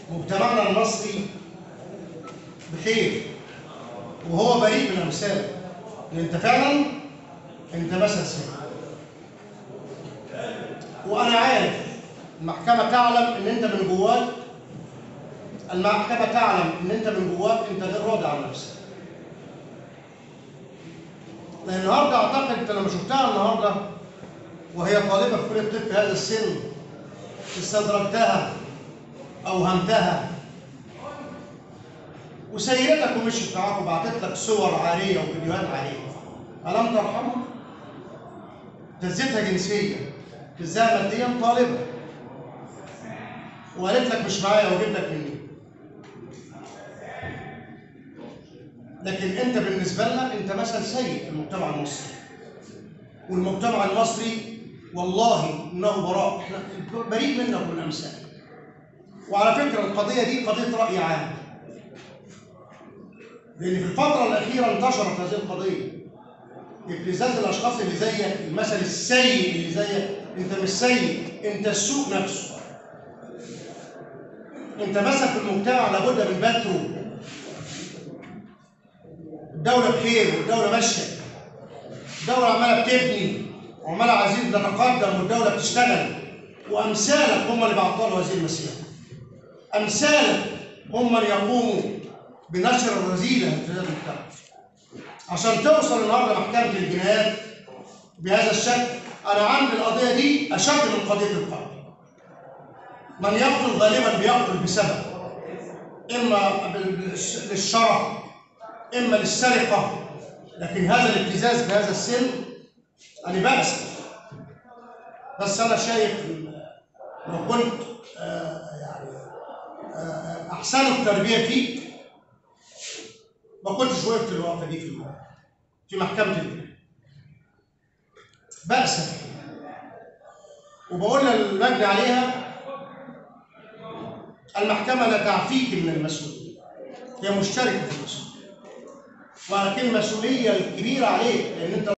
مجتمعنا المصري بخير وهو بريء من امثاله ان انت فعلا انت مثل سيء وانا عارف المحكمه تعلم ان انت من جواك المحكمه تعلم ان انت من جواك انت غير راضي عن نفسك لان النهارده اعتقد انت لما شفتها النهارده وهي طالبه في كليه الطب في هذا السن استدرجتها اوهمتها وسيرتك ومشيت معاك وبعتت لك صور عاريه وفيديوهات عاريه الم ترحمها؟ تزيتها جنسيا تزيها ماديا طالبه وقالت لك مش معايا واجيب لك منين لكن انت بالنسبه لنا انت مثل سيء في المجتمع المصري والمجتمع المصري والله انه براء احنا بريء منك ومن امثالك وعلى فكره القضيه دي قضيه راي عام لان في الفتره الاخيره انتشرت هذه القضيه ابتزاز الاشخاص اللي زيك المثل السيء اللي زيك انت مش سيء انت السوء نفسه انت مثل في المجتمع لابد من بتره الدولة بخير والدولة ماشية الدولة عمالة بتبني وعمالة عايزين تتقدم والدولة بتشتغل وأمثالك هم اللي بعطلوا هذه المسيرة أمثالك هم اللي يقوموا بنشر الرذيلة في هذا المجتمع عشان توصل النهارده محكمة الجنايات بهذا الشكل أنا عندي القضية دي أشد من قضية القتل من يقتل غالبا بيقتل بسبب إما للشرف اما للسرقه لكن هذا الابتزاز بهذا السن انا بأسف بس انا شايف لو كنت آه يعني آه احسن التربيه فيك ما كنتش وقفت الوقفه دي في في محكمه الجنايه بأسف وبقول للمجني عليها المحكمه لا تعفيك من المسؤوليه هي مشتركه في المسؤوليه ولكن المسؤوليه الكبيره عليك لان انت